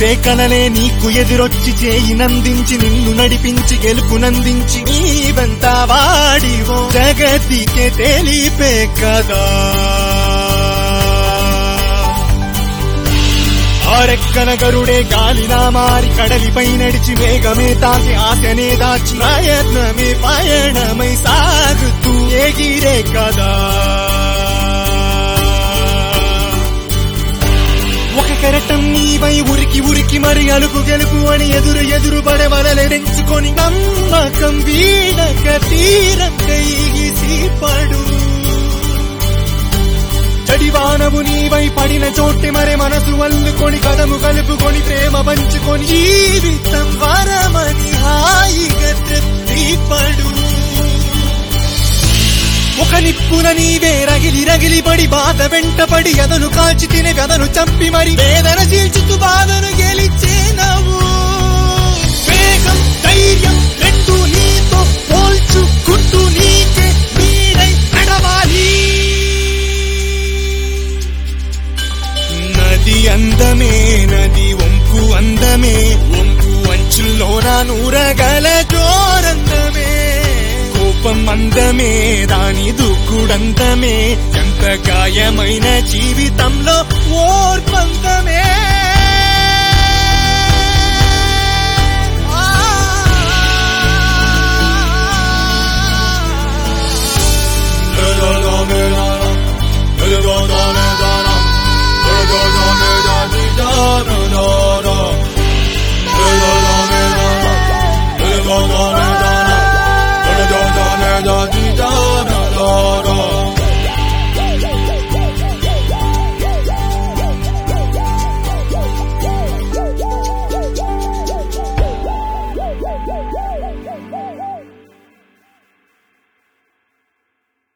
మెరిసే కలలే నీకు ఎదురొచ్చి చేయినందించి నిన్ను నడిపించి గెలుపునందించి నీవంతా వాడివో జగతికే తెలిపే కదా ఆరెక్కన గరుడే గాలినా మారి కడలిపై నడిచి మేఘమే తాకి ఆశనే దాచి ప్రయత్నమే పయనమై సాగుతూ ఎగిరే కదా ఒక కెరటం నీవై ఉరికి ఉరికి మరి అలుపు గెలుపు అని ఎదురు ఎదురు పడవలెంచుకొని నమ్మకం వీడక తీరం కైగిసి పడు చడివానవు నీవై పడిన చోటి మరి మనసు వల్లుకొని కదము కలుపుకొని ప్రేమ పంచుకొని జీవితం వరమని హాయిగా తృప్తిపడు ఒక నిప్పున నీవే రగిలి రగిలి పడి బాధ వెంటపడి ఎదను కాల్చి తిని వెదను చంపి మరి వేదన చీల్చుతూ బాధను గెలిచేనవు వేగం ధైర్యం రెండు నీతో పోల్చుకుంటూ నీకే నీడై నడవాలి నది అందమే నది వంపు అందమే వంపు అంచుల్లోన నూరగల జోరందమే కోపం అందమే దాని దూకుడందమే ఎంత గాయమైన జీవితంలో ఓర్పందమే